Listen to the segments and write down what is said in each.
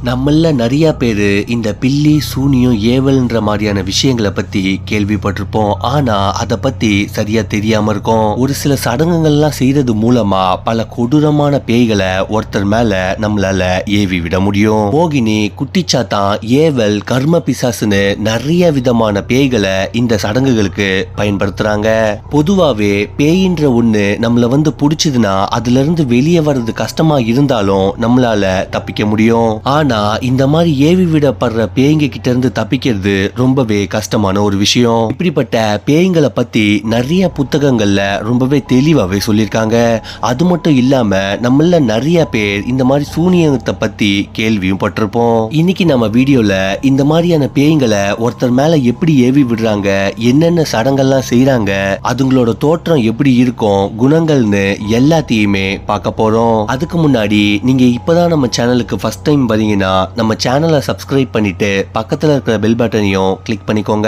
நம்மள நிறைய பேரு இந்த பில்லி சூனியம் ஏவல்ன்ற மாதிரியான விஷயங்களை பத்தி கேள்விப்பட்டிருப்போம் ஆனா அத பத்தி சரியா தெரியாம இருக்கும் ஒரு சில சடங்குகள்லாம் செய்யறது மூலமா பல கொடூரமான பேய்களை ஒருத்தர் மேல நம்மளால ஏவி விட முடியும் மோகினி குட்டிச்சாத்தான் ஏவல் கர்ம பிசாசுன்னு நிறைய விதமான பேய்களை இந்த சடங்குகளுக்கு பயன்படுத்துறாங்க பொதுவாவே பேயின்ற ஒண்ணு நம்மள வந்து புடிச்சதுன்னா அதுல இருந்து வெளியே வர்றது கஷ்டமா இருந்தாலும் நம்மளால தப்பிக்க முடியும் ஆனா இந்த மாதிரி ஏவி விடப்படுற பேய்ங்க கிட்ட இருந்து தப்பிக்கிறது ரொம்பவே கஷ்டமான ஒரு விஷயம் இப்படிப்பட்ட பேய்களை பத்தி நிறைய புத்தகங்கள்ல ரொம்பவே தெளிவாவே சொல்லியிருக்காங்க அது மட்டும் இல்லாம நம்மள நிறைய பேர் இந்த மாதிரி சூனியத்தை பத்தி கேள்வியும் பட்டிருப்போம் இன்னைக்கு நம்ம வீடியோல இந்த மாதிரியான பேய்களை ஒருத்தர் மேல எப்படி ஏவி விடுறாங்க என்னென்ன சடங்கெல்லாம் செய்றாங்க அதுங்களோட தோற்றம் எப்படி இருக்கும் குணங்கள்னு எல்லாத்தையுமே பார்க்க போறோம் அதுக்கு முன்னாடி நீங்க இப்பதான் நம்ம சேனலுக்கு ஃபர்ஸ்ட் டைம் வரீங்கன்னா நம்ம சேனலை சப்ஸ்கிரைப் பண்ணிட்டு பக்கத்துல இருக்கிற பெல் பட்டனையும் கிளிக் பண்ணிக்கோங்க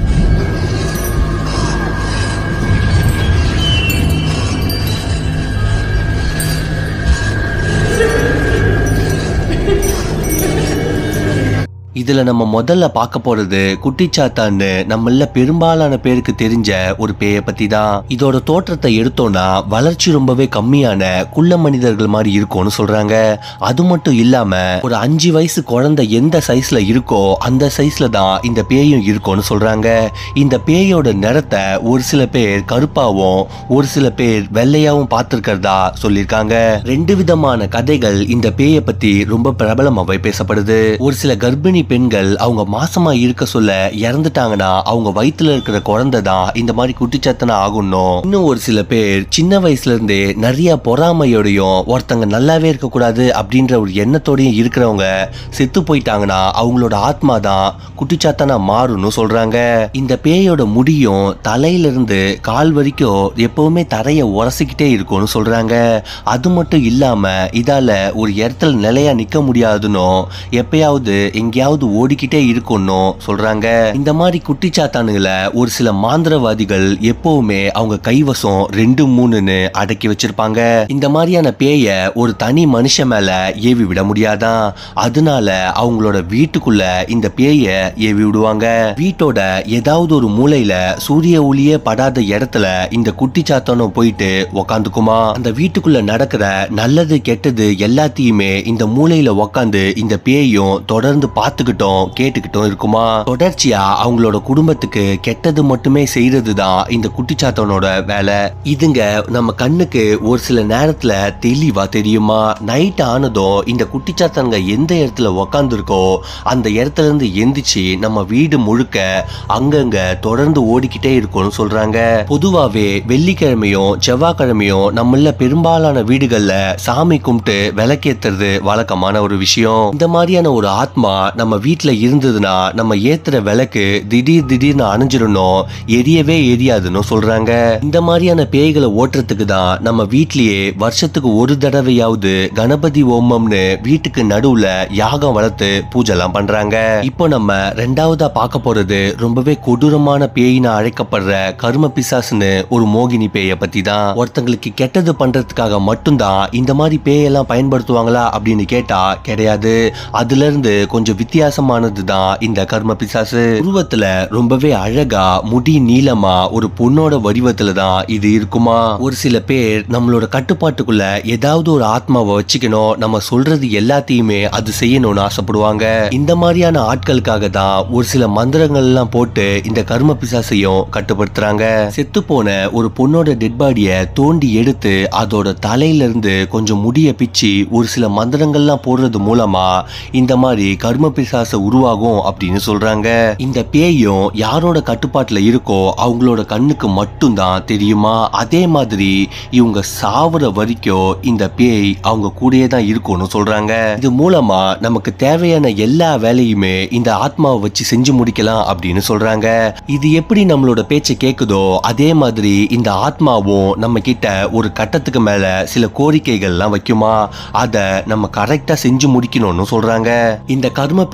இதுல நம்ம முதல்ல பார்க்க போறது குட்டிச்சாத்தான்னு நம்மள பெரும்பாலான பேருக்கு தெரிஞ்ச ஒரு பேய பத்தி தான் இதோட தோற்றத்தை எடுத்தோம்னா வளர்ச்சி ரொம்பவே கம்மியான குள்ள மனிதர்கள் மாதிரி இருக்கும்னு சொல்றாங்க அது மட்டும் இல்லாம ஒரு அஞ்சு வயசு குழந்தை எந்த சைஸ்ல இருக்கோ அந்த சைஸ்ல தான் இந்த பேயும் இருக்கும்னு சொல்றாங்க இந்த பேயோட நிறத்தை ஒரு சில பேர் கருப்பாவும் ஒரு சில பேர் வெள்ளையாவும் பார்த்திருக்கிறதா சொல்லியிருக்காங்க ரெண்டு விதமான கதைகள் இந்த பேயை பத்தி ரொம்ப பிரபலமாவே பேசப்படுது ஒரு சில கர்ப்பிணி பெண்கள் அவங்க மாசமா இருக்க சொல்ல இறந்துட்டாங்கன்னா அவங்க வயித்துல இருக்கிற குழந்தை தான் இந்த மாதிரி குட்டிச்சத்தனா ஆகணும் இன்னும் ஒரு சில பேர் சின்ன வயசுல இருந்தே நிறைய பொறாமையோடையும் ஒருத்தங்க நல்லாவே இருக்க கூடாது அப்படின்ற ஒரு எண்ணத்தோடயும் இருக்கிறவங்க செத்து போயிட்டாங்கன்னா அவங்களோட ஆத்மா தான் குட்டிச்சாத்தனா மாறும்னு சொல்றாங்க இந்த பேயோட முடியும் தலையில இருந்து கால் வரைக்கும் எப்பவுமே தரைய உரசிக்கிட்டே இருக்கும்னு சொல்றாங்க அது மட்டும் இல்லாம இதால ஒரு இடத்துல நிலையா நிக்க முடியாதுன்னு எப்பயாவது எங்கேயாவது ஓடிக்கிட்டே இருக்கும்னு சொல்றாங்க இந்த மாதிரி குட்டிச்சாத்தானுங்களை ஒரு சில மாந்திரவாதிகள் எப்பவுமே அவங்க கைவசம் ரெண்டு மூணுன்னு அடக்கி வச்சிருப்பாங்க இந்த மாதிரியான பேய ஒரு தனி மனுஷன் மேல ஏவி விட முடியாதான் அதனால அவங்களோட வீட்டுக்குள்ள இந்த பேய ஏவி விடுவாங்க வீட்டோட ஏதாவது ஒரு மூலையில சூரிய ஒளியே படாத இடத்துல இந்த குட்டிச்சாத்தானும் போயிட்டு உக்காந்துக்குமா அந்த வீட்டுக்குள்ள நடக்கிற நல்லது கெட்டது எல்லாத்தையுமே இந்த மூலையில உக்காந்து இந்த பேயும் தொடர்ந்து பார்த்துக்கிட்டும் கேட்டுக்கிட்டும் இருக்குமா தொடர்ச்சியா அவங்களோட குடும்பத்துக்கு கெட்டது மட்டுமே செய்யறது தான் இந்த குட்டிச்சாத்தனோட வேலை இதுங்க நம்ம கண்ணுக்கு ஒரு சில நேரத்துல தெளிவா தெரியுமா நைட் ஆனதும் இந்த குட்டிச்சாத்தனுங்க எந்த இடத்துல உக்காந்துருக்கோ அந்த இடத்துல இருந்து எந்திரிச்சு நம்ம வீடு முழுக்க அங்கங்க தொடர்ந்து ஓடிக்கிட்டே இருக்கும்னு சொல்றாங்க பொதுவாவே வெள்ளிக்கிழமையும் செவ்வாய்க்கிழமையும் நம்மள பெரும்பாலான வீடுகள்ல சாமி கும்பிட்டு விளக்கேத்துறது வழக்கமான ஒரு விஷயம் இந்த மாதிரியான ஒரு ஆத்மா நம்ம வீட்ல இருந்ததுன்னா நம்ம ஏத்துற விளக்கு திடீர் திடீர்னு அணைஞ்சிடணும் எரியவே எரியாதுன்னு சொல்றாங்க இந்த மாதிரியான பேய்களை ஓட்டுறதுக்கு தான் நம்ம வீட்லயே வருஷத்துக்கு ஒரு தடவையாவது கணபதி ஓமம்னு வீட்டுக்கு நடுவுல யாகம் வளர்த்து பூஜைலாம் பண்றாங்க இப்போ நம்ம ரெண்டாவதா பார்க்க போறது ரொம்பவே கொடூரமான பேயின அழைக்கப்படுற கர்ம பிசாசுன்னு ஒரு மோகினி பேயை பத்தி தான் ஒருத்தங்களுக்கு கெட்டது பண்றதுக்காக மட்டும்தான் இந்த மாதிரி பேயெல்லாம் பயன்படுத்துவாங்களா அப்படின்னு கேட்டா கிடையாது அதுல இருந்து கொஞ்சம் வித்தியாசமானது தான் இந்த கர்ம பிசாசு உருவத்துல ரொம்பவே அழகா முடி நீளமா ஒரு பொண்ணோட வடிவத்துல தான் இது இருக்குமா ஒரு சில பேர் நம்மளோட கட்டுப்பாட்டுக்குள்ள ஏதாவது ஒரு ஆத்மாவை வச்சுக்கணும் நம்ம சொல்றது எல்லாத்தையுமே அது செய்யணும்னு ஆசைப்படுவாங்க இந்த மாதிரியான ஆட்களுக்காக தான் ஒரு சில மந்திரங்கள் எல்லாம் போட்டு இந்த கர்ம பிசாசையும் கட்டுப்படுத்துறாங்க செத்து போன ஒரு பொண்ணோட டெட் பாடிய தோண்டி எடுத்து அதோட தலையில இருந்து கொஞ்சம் முடிய பிச்சு ஒரு சில மந்திரங்கள்லாம் போடுறது மூலமா இந்த மாதிரி கர்ம பிசாச உருவாகும் அப்படின்னு சொல்றாங்க இந்த பேயும் யாரோட கட்டுப்பாட்டுல இருக்கோ அவங்களோட கண்ணுக்கு மட்டும்தான் தெரியுமா அதே மாதிரி இவங்க சாவுற வரைக்கும் இந்த பேய் அவங்க கூடயே தான் இருக்கும்னு சொல்றாங்க இது மூலமா நமக்கு தேவையான எல்லா வேலையுமே இந்த ஆத்மாவை வச்சு செஞ்சு முடிக்கலாம் அப்படின்னு சொல்றாங்க இது எப்படி நம்மளோட பேச்சை கேக்குதோ அதே மாதிரி இந்த ஆத்மாவும் நம்ம கிட்ட ஒரு கட்டத்துக்கு மேல சில கோரிக்கைகள்லாம் வைக்குமா அதை நம்ம கரெக்டா செஞ்சு முடிக்கணும்னு சொல்றாங்க இந்த கர்ம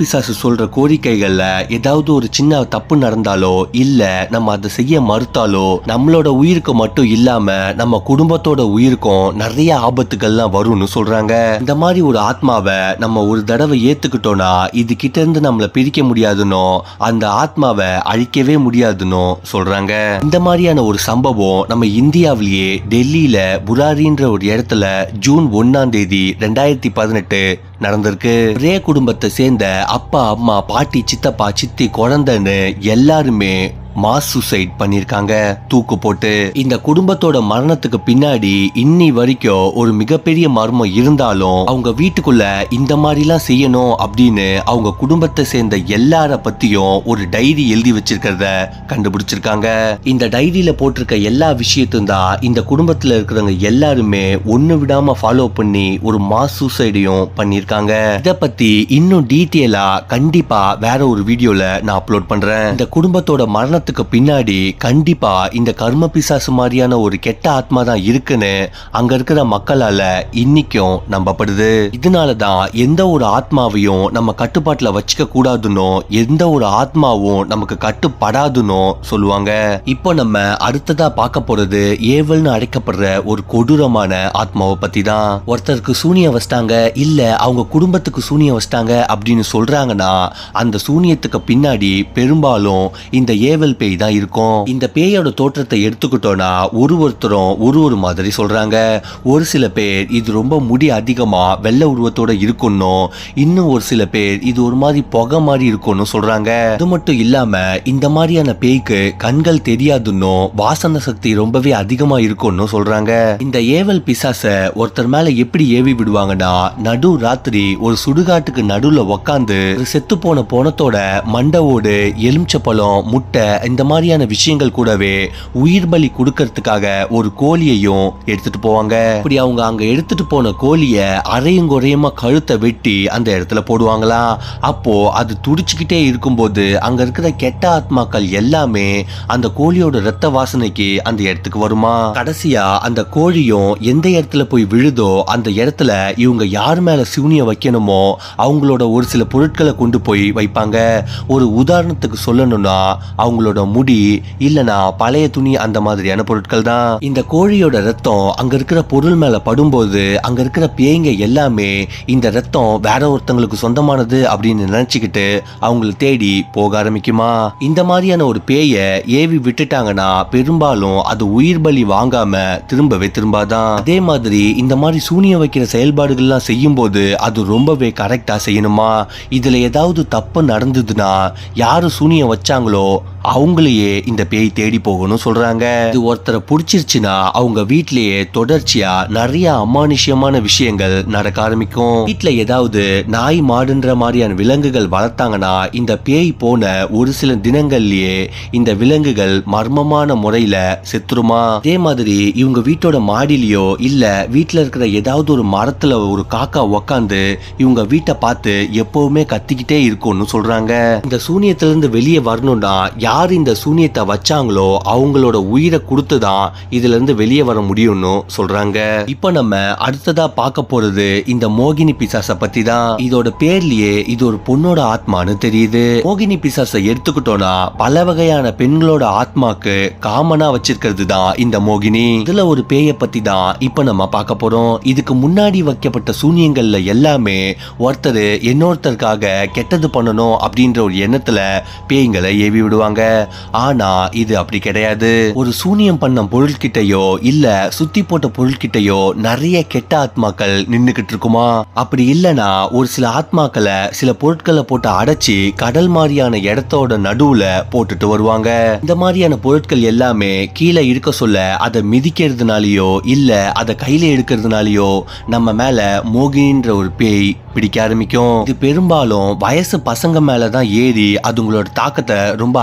பிசாசு சொல்ற கோரிக்கைகள்ல ஏதாவது ஒரு சின்ன தப்பு நடந்தாலோ இல்ல நம்ம அதை செய்ய மறுத்தாலோ நம்மளோட உயிருக்கு மட்டும் இல்லாம நம்ம குடும்பத்தோட உயிருக்கும் நிறைய ஆபத்துகள்லாம் வரும்னு சொல்றாங்க இந்த மாதிரி ஒரு ஆத்மாவை நம்ம ஒரு தடவை ஏத்துக்கிட்டோம்னா இது கிட்ட இருந்து நம்மளை பிரிக்க முடியாதுன்னோ அந்த ஆத்மாவை அழிக்கவே முடியாதுன்னோ சொல்றாங்க இந்த மாதிரியான ஒரு சம்பவம் நம்ம இந்தியாவிலேயே டெல்லியில புராரின்ற ஒரு இடத்துல ஜூன் ஒன்னாம் தேதி ரெண்டாயிரத்தி பதினெட்டு நடந்திருக்கு ஒரே குடும்பத்தை சேர்ந்த அப்பா அம்மா பாட்டி சித்தப்பா சித்தி குழந்தைன்னு எல்லாருமே மாஸ் சூசைட் பண்ணிருக்காங்க தூக்கு போட்டு இந்த குடும்பத்தோட மரணத்துக்கு பின்னாடி இன்னி வரைக்கும் ஒரு மிகப்பெரிய மர்மம் இருந்தாலும் அவங்க வீட்டுக்குள்ள இந்த மாதிரிலாம் செய்யணும் அப்படின்னு அவங்க குடும்பத்தை சேர்ந்த எல்லார பத்தியும் ஒரு டைரி எழுதி வச்சிருக்கிறத கண்டுபிடிச்சிருக்காங்க இந்த டைரியில போட்டிருக்க எல்லா விஷயத்தையும் தான் இந்த குடும்பத்துல இருக்கிறவங்க எல்லாருமே ஒண்ணு விடாம ஃபாலோ பண்ணி ஒரு மாஸ் சூசைடையும் பண்ணிருக்காங்க இத பத்தி இன்னும் டீட்டெயிலா கண்டிப்பா வேற ஒரு வீடியோல நான் அப்லோட் பண்றேன் இந்த குடும்பத்தோட மரணத்துக்கு பின்னாடி கண்டிப்பா இந்த கர்ம பிசாசு மாதிரியான ஒரு கெட்ட ஆத்மா தான் இருக்குன்னு அங்க இருக்கிற மக்களால இன்னைக்கும் நம்பப்படுது இதனாலதான் எந்த ஒரு ஆத்மாவையும் நம்ம கட்டுப்பாட்டுல வச்சுக்க கூடாதுன்னோ எந்த ஒரு ஆத்மாவும் நமக்கு கட்டுப்படாதுன்னோ சொல்லுவாங்க இப்போ நம்ம அடுத்ததா பார்க்க போறது ஏவல்னு அழைக்கப்படுற ஒரு கொடூரமான ஆத்மாவை பத்தி தான் ஒருத்தருக்கு சூனியம் வச்சிட்டாங்க இல்ல அவங்க குடும்பத்துக்கு சூனியம் வச்சிட்டாங்க அப்படின்னு சொல்றாங்கன்னா அந்த சூனியத்துக்கு பின்னாடி பெரும்பாலும் இந்த ஏவல் பேய் தான் இருக்கும் இந்த பேயோட தோற்றத்தை எடுத்துக்கிட்டோம்னா ஒரு ஒருத்தரும் ஒரு ஒரு மாதிரி சொல்றாங்க ஒரு சில பேர் இது ரொம்ப முடி அதிகமா வெள்ளை உருவத்தோட இருக்குன்னும் இன்னும் ஒரு சில பேர் இது ஒரு மாதிரி புகை மாதிரி இருக்கும்னு சொல்றாங்க அது மட்டும் இல்லாம இந்த மாதிரியான பேய்க்கு கண்கள் தெரியாதுன்னும் வாசன சக்தி ரொம்பவே அதிகமா இருக்கும்னு சொல்றாங்க இந்த ஏவல் பிசாச ஒருத்தர் மேல எப்படி ஏவி விடுவாங்கன்னா நடு ராத்திரி ஒரு சுடுகாட்டுக்கு நடுவுல உக்காந்து ஒரு செத்து போன போனத்தோட மண்டவோடு எலுமிச்சப்பழம் முட்டை இந்த மாதிரியான விஷயங்கள் கூடவே உயிர் பலி கொடுக்கறதுக்காக ஒரு கோழியையும் எடுத்துட்டு போவாங்க இப்படி அவங்க அங்க எடுத்துட்டு போன கோழிய அரையும் குறையுமா கழுத்தை வெட்டி அந்த இடத்துல போடுவாங்களா அப்போ அது துடிச்சுக்கிட்டே இருக்கும்போது அங்க இருக்கிற கெட்ட ஆத்மாக்கள் எல்லாமே அந்த கோழியோட ரத்த வாசனைக்கு அந்த இடத்துக்கு வருமா கடைசியா அந்த கோழியும் எந்த இடத்துல போய் விழுதோ அந்த இடத்துல இவங்க யார் மேல சிவுனிய வைக்கணுமோ அவங்களோட ஒரு சில பொருட்களை கொண்டு போய் வைப்பாங்க ஒரு உதாரணத்துக்கு சொல்லணும்னா அவங்களோட முடி இல்லனா பழைய துணி அந்த மாதிரியான பொருட்கள் தான் இந்த கோழியோட ரத்தம் அங்க இருக்கிற பொருள் மேல படும்போது அங்க இருக்கிற பேய்ங்க எல்லாமே இந்த ரத்தம் வேற ஒருத்தங்களுக்கு சொந்தமானது அப்படின்னு நினைச்சுக்கிட்டு அவங்கள தேடி போக ஆரம்பிக்குமா இந்த மாதிரியான ஒரு பேய ஏவி விட்டுட்டாங்கன்னா பெரும்பாலும் அது உயிர் பலி வாங்காம திரும்பவே திரும்பாதான் அதே மாதிரி இந்த மாதிரி சூனியம் வைக்கிற செயல்பாடுகள்லாம் செய்யும்போது அது ரொம்பவே கரெக்டா செய்யணுமா இதுல ஏதாவது தப்பு நடந்ததுன்னா யாரு சூனியம் வச்சாங்களோ அவங்களையே இந்த பேய் தேடி போகணும் சொல்றாங்க இது ஒருத்தரை பிடிச்சிருச்சுன்னா அவங்க வீட்லயே தொடர்ச்சியா நிறைய அமானுஷ்யமான விஷயங்கள் நடக்க ஆரம்பிக்கும் வீட்ல ஏதாவது நாய் மாடுன்ற மாதிரியான விலங்குகள் வளர்த்தாங்கன்னா இந்த பேய் போன ஒரு சில தினங்கள்லயே இந்த விலங்குகள் மர்மமான முறையில செத்துருமா அதே மாதிரி இவங்க வீட்டோட மாடியிலயோ இல்ல வீட்ல இருக்கிற ஏதாவது ஒரு மரத்துல ஒரு காக்கா உக்காந்து இவங்க வீட்டை பார்த்து எப்பவுமே கத்திக்கிட்டே இருக்கும்னு சொல்றாங்க இந்த சூனியத்துல இருந்து வெளியே வரணும்னா யார் இந்த சூனியத்தை வச்சாங்களோ அவங்களோட உயிரை கொடுத்து தான் இதுல இருந்து வெளியே வர முடியும்னு சொல்றாங்க இப்போ நம்ம அடுத்ததா பார்க்க போறது இந்த மோகினி பிசாச பத்தி தான் இதோட பேர்லயே இது ஒரு பொண்ணோட ஆத்மான்னு தெரியுது மோகினி பிசாசை எடுத்துக்கிட்டோம்னா பல வகையான பெண்களோட ஆத்மாக்கு காமனா வச்சிருக்கிறது தான் இந்த மோகினி இதுல ஒரு பேய பத்தி தான் இப்போ நம்ம பார்க்க போறோம் இதுக்கு முன்னாடி வைக்கப்பட்ட சூனியங்கள்ல எல்லாமே ஒருத்தர் இன்னொருத்தருக்காக கெட்டது பண்ணணும் அப்படின்ற ஒரு எண்ணத்துல பேய்களை ஏவி விடுவாங்க ஆனா இது அப்படி கிடையாது ஒரு சூனியம் பண்ண பொருள்கிட்டயோ இல்ல சுத்தி போட்ட பொருள்கிட்டயோ நிறைய கெட்ட ஆத்மாக்கள் நின்னுகிட்டு இருக்குமா அப்படி இல்லனா ஒரு சில ஆத்மாக்களை சில பொருட்களை போட்டு அடைச்சி கடல் மாதிரியான இடத்தோட நடுவுல போட்டுட்டு வருவாங்க இந்த மாதிரியான பொருட்கள் எல்லாமே கீழே இருக்க சொல்ல அதை மிதிக்கிறதுனாலயோ இல்ல அதை கையில எடுக்கிறதுனாலயோ நம்ம மேல மோகினின்ற ஒரு பேய் பிடிக்க ஆரம்பிக்கும் இது பெரும்பாலும் வயசு பசங்க மேல தான் ஏறி அதுங்களோட தாக்கத்தை ரொம்ப அதிகமாவே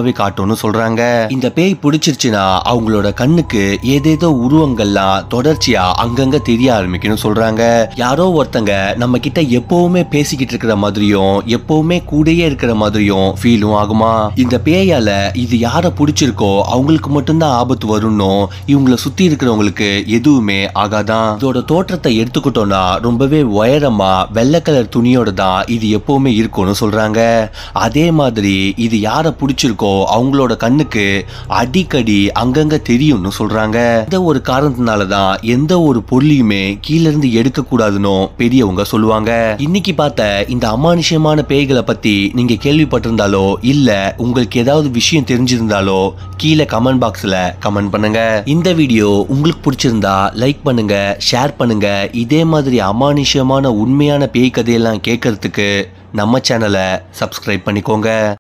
அதிகமாவே காட்டும்னு சொல்றாங்க இந்த பேய் பிடிச்சிருச்சுன்னா அவங்களோட கண்ணுக்கு ஏதேதோ உருவங்கள்லாம் தொடர்ச்சியா அங்கங்க தெரிய ஆரம்பிக்கும்னு சொல்றாங்க யாரோ ஒருத்தங்க நம்ம கிட்ட எப்பவுமே பேசிக்கிட்டு இருக்கிற மாதிரியும் எப்பவுமே கூடயே இருக்கிற மாதிரியும் ஃபீலும் ஆகுமா இந்த பேயால இது யார பிடிச்சிருக்கோ அவங்களுக்கு மட்டும்தான் ஆபத்து வரும்னும் இவங்கள சுத்தி இருக்கிறவங்களுக்கு எதுவுமே ஆகாதான் இதோட தோற்றத்தை எடுத்துக்கிட்டோம்னா ரொம்பவே உயரமா வெள்ளை கலர் துணியோட தான் இது எப்பவுமே இருக்கும்னு சொல்றாங்க அதே மாதிரி இது யார பிடிச்சிருக்கோ அவங்களோட கண்ணுக்கு அடிக்கடி அங்கங்க தெரியும்னு சொல்றாங்க இந்த ஒரு காரணத்தினால தான் எந்த ஒரு பொருளையுமே கீழ இருந்து எடுக்க கூடாதுன்னு பெரியவங்க சொல்லுவாங்க இன்னைக்கு பார்த்த இந்த அமானுஷ்யமான பேய்களை பத்தி நீங்க கேள்விப்பட்டிருந்தாலோ இல்ல உங்களுக்கு ஏதாவது விஷயம் தெரிஞ்சிருந்தாலோ கீழே கமெண்ட் பாக்ஸ்ல கமெண்ட் பண்ணுங்க இந்த வீடியோ உங்களுக்கு பிடிச்சிருந்தா லைக் பண்ணுங்க ஷேர் பண்ணுங்க இதே மாதிரி அமானுஷ்யமான உண்மையான பேய் கதையெல்லாம் கேட்கறதுக்கு நம்ம சேனலை சப்ஸ்கிரைப் பண்ணிக்கோங்க